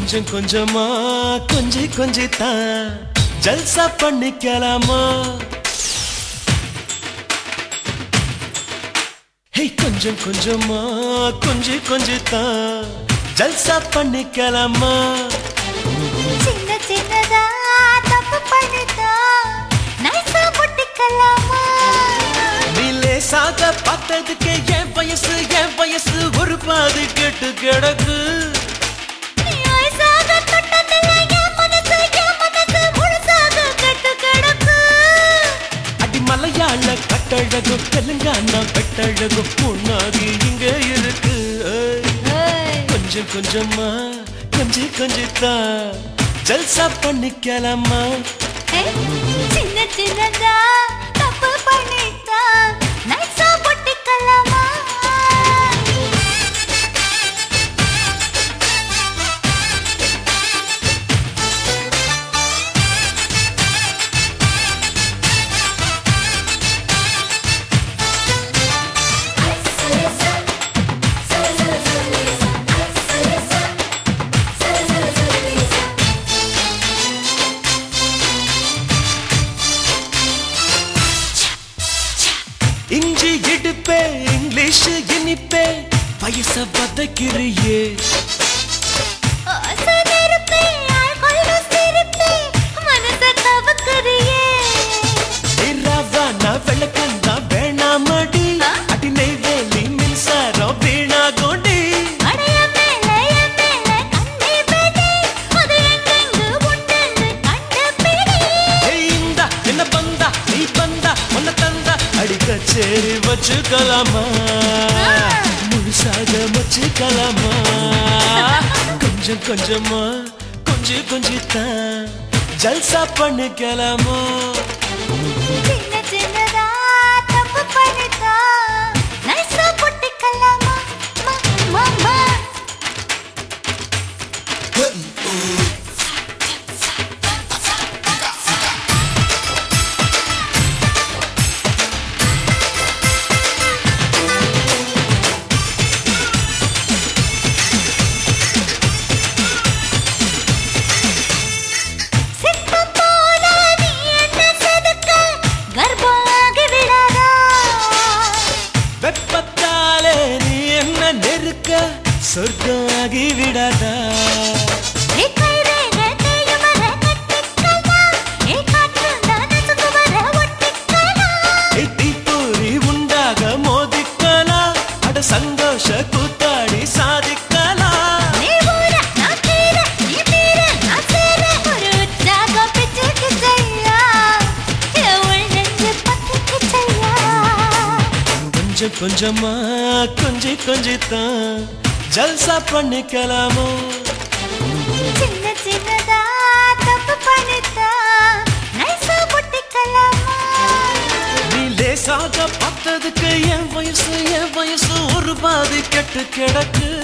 கொஞ்சம் கொஞ்சமா கொஞ்சி கொஞ்சி தான் ஜல்சா பண்ணிக்கலாமா ஹே கொஞ்சம் கொஞ்சமா கொஞ்சி கொஞ்சி தான் ஜல்சா பண்ணிக்கலாமா சின்ன சின்னதா தப்பு பண்ணிட்டா நைஸா முட்டிக்கலாமா நீ லேசாக பார்த்ததுக்கு என் வயசு என் வயசு ஒரு பாதி கெட்டு கிடக்கு நீ வயசாக தொட்டதில்லை என் மனசு என் மனசு முழுசாக கெட்டு கிடக்கு அடி மலையாள கட்டழகும் தெலுங்கானா வெட்டழகும் முன்னாடி இங்க இருக்கு ஏய். கொஞ்சம் கொஞ்சமா கொஞ்சி கொஞ்சி தான் ஜல்சா பண்ணிக்கலாமா ஏய், சின்ன சின்னதா தப்பு பண்ணிட்டா நைஸா முட்டிக்கலாமா இஞ்சி இடுப்பே இங்கிலீஷ் இனிப்பே வயச பதக்கிறியே ஆசை நெருப்பே, ஆள்கொள்ள சிரிப்பே, மனசை கவக்குறியே. ரவானா விளக்கந்தா வேணாமடி அடி நெய்வேலி மின்சாரம் வீணா கொண்டி அடைய மேல, என் மேல கண்ணே பிடி, அது எங்கெங்கு உண்டுன்னு கண்டுபிடி. ஏய் இந்தா என்ன பந்தா நீ பந்தா உன்னை தந்தா அடிக்க சேரி வச்சுக்கலாமா முழுசாக வச்சுக்கலாமா கொஞ்சம் கொஞ்சமா கொஞ்சி கொஞ்சி தான் ஜல்சா பண்ணிக்கலாமா சின்ன சின்னதா தப்பு பண்ணிட்டா, நைஸா முட்டிக்கலாமா? மா, மா, மா. சித்தம் போல நீ என்ன செதுக்க, கர்ப்பமாகி விடாதா? வெப்பத்தாலே நீ என்ன நெருக்க சொர்க்கம் ஆகி விடாதா ஏ கைரேகை தேயும் வர கட்டிக்கலாம். ஏ காற்றுந்தான் நசுக்கு வர ஒட்டிக்கலாம். ஏய் தீப்பொறி உண்டாக மோதிக்கலாம் அட சந்தோஷ கூத்தாடி சாதிக்கலாம் நீ ஊர, நான் கீர, நீ மீற, நான் சேர. ஒரு உற்சாகம் பிச்சுக்கு செய்யா. என் உள் நெஞ்சு பத்திக்கு செய்யா. கொஞ்சம் கொஞ்சமா கொஞ்சி கொஞ்சி தான் ஜல்சா பண்ணிக்கலாமோ சின்ன சின்னதா தப்பு பண்ணிட்டா, நைஸா முட்டிக்கலாமா? நீ லேசாக பார்த்ததுக்கு என் வயசு என் வயசு ஒரு பாதி கெட்டு கிடக்கு